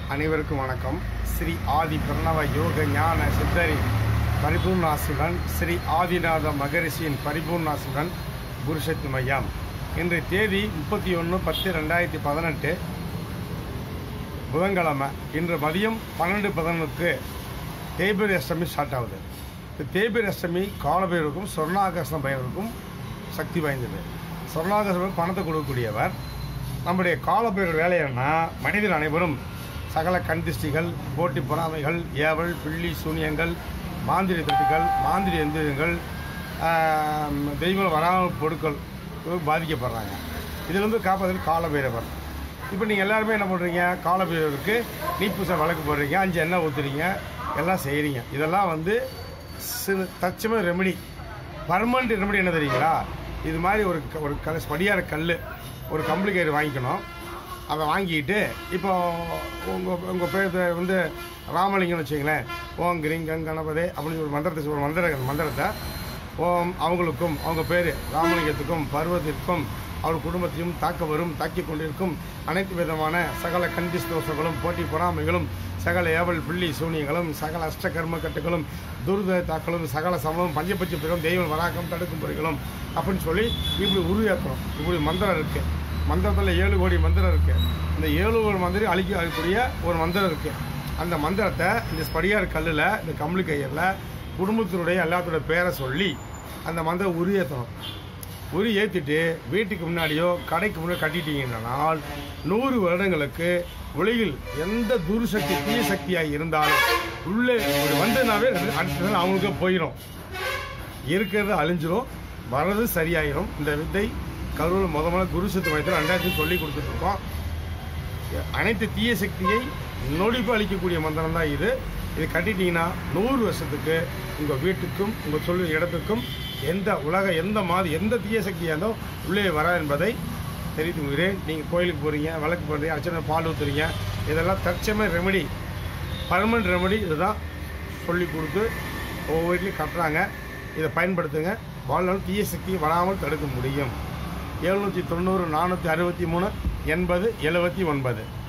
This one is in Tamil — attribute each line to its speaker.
Speaker 1: அனைவருக்கும் வணக்கம் ஸ்ரீ ஆதி பிரணவ யோக ஞான சித்தரின் பரிபூர்ணாசுடன் ஸ்ரீ ஆதிநாத மகரிஷியின் பரிபூர்ணாசுடன் குருசக்தி மையம் இன்று தேதி முப்பத்தி ஒன்று பத்து ரெண்டாயிரத்தி பதினெட்டு புதன்கிழமை இன்று மதியம் பன்னெண்டு பதினொன்றுக்கு தேய்பிரி அஷ்டமி ஸ்டார்ட் ஆகுது இந்த தேய்பிரி அஷ்டமி காலபைரவருக்கும் சொர்ணாகர்ஷ்ண பைரவருக்கும் சக்தி வாய்ந்தது சொர்ணாகர்ஷ்ணர் பணத்தை கொடுக்கக்கூடியவர் நம்முடைய காலபைரவர் வேலை என்னன்னா மனிதர் அனைவரும் சகல கண்திஷ்டிகள் போட்டி பொறாமைகள் ஏவல் பிள்ளி சூனியங்கள் மாந்திரி தட்டுகள் மாந்திரி எந்திரங்கள் ஆம், தெய்வம் வராமல் பொருட்கள் இவங்க பாதிக்கப்படுறாங்க இதிலிருந்து காப்பதில் காலபைரவர் இப்போ நீங்கள் எல்லாருமே என்ன பண்ணுறீங்க காலபைரவருக்கு நீப்பூசை வழக்கு போடுறீங்க அஞ்சு எண்ணெய் ஊற்றுறீங்க எல்லாம் செய்கிறீங்க இதெல்லாம் வந்து சிறு தற்சமய ரெமெடி பர்மனண்ட் ரெமெடி என்ன தெரியுங்களா இது மாதிரி ஒரு க- ஒரு கல் படியார கல் ஒரு கம்ப்ளிகேட் வாங்கிக்கணும் அதை வாங்கிட்டு இப்போ உங்கள் உங்கள் பேர் வந்து ராமலிங்கம்னு வச்சுங்களேன் ஓம் கிரிங் கங் கணபதே அப்படின்னு ஒரு மந்திரத்தை ஒரு மந்திர மந்திரத்தை ஓம் அவங்களுக்கும் அவங்க பேர் ராமலிங்கத்துக்கும் பருவத்திற்கும் அவர் குடும்பத்தையும் தாக்க வரும் தாக்கிக் கொண்டிருக்கும் அனைத்து விதமான சகல கண்டிஸ் தோஷங்களும் போட்டி பொறாமைகளும் சகல ஏவல் பிள்ளி சூனியங்களும் சகல அஷ்ட கர்ம கட்டுகளும் துர்த தாக்களும் சகல சமலும் பஞ்சபட்ச பிறம் தெய்வம் வராக்கம் தடுக்கும் பொறிகளும் அப்படின்னு சொல்லி இப்படி உருவாக்குறோம் இப்படி மந்திரம் இருக்கு மந்திரத்தில் ஏழு கோடி மந்திரம் இருக்கு இந்த ஏழு கோடி மந்திரம் அழிக்க அழிக்கக்கூடிய ஒரு மந்திரம் இருக்கு அந்த மந்திரத்தை இந்த ஸ்படியார் கல்லில் இந்த கம்பளி கையில் குடும்பத்தினுடைய எல்லாத்தோட பேரை சொல்லி அந்த மந்திரம் உரியேற்றணும் உரி ஏற்றிட்டு வீட்டுக்கு முன்னாடியோ கடைக்கு முன்னாடி கட்டிட்டீங்கன்னால் நூறு வருடங்களுக்கு உலகில் எந்த துர்சக்தி தீய சக்தியாக இருந்தாலும் உள்ளே ஒரு வந்தனாவே அடுத்த நாள் அவங்களுக்கு போயிடும் இருக்கிறது அழிஞ்சிரும் வர்றது சரியாயிரும் இந்த வித்தை கரூர் முத முதல்ல குரு சத்து மையத்தில் ரெண்டாயிரத்தி சொல்லி கொடுத்துட்ருக்கோம் அனைத்து தீய சக்தியை நொடிப்பு அளிக்கக்கூடிய மந்திரம் தான் இது இது கட்டிட்டீங்கன்னா நூறு வருஷத்துக்கு உங்கள் வீட்டுக்கும் உங்கள் சொல்லு இடத்துக்கும் எந்த உலக எந்த மாதிரி எந்த தீய சக்தியாக இருந்தாலும் உள்ளே வரா என்பதை தெரிவித்து கொள்கிறேன் நீங்கள் கோயிலுக்கு போகிறீங்க விளக்கு போடுறீங்க அர்ச்சனை பால் ஊற்றுறீங்க இதெல்லாம் தற்சமய ரெமெடி பர்மனன்ட் ரெமெடி இதுதான் சொல்லி கொடுத்து ஒவ்வொரு வீட்லையும் கட்டுறாங்க இதை பயன்படுத்துங்க வாழ்நாள் தீய சக்தி வராமல் தடுக்க முடியும் எழுநூற்றி தொண்ணூறு நானூற்றி அறுபத்தி மூணு எண்பது எழுபத்தி ஒன்பது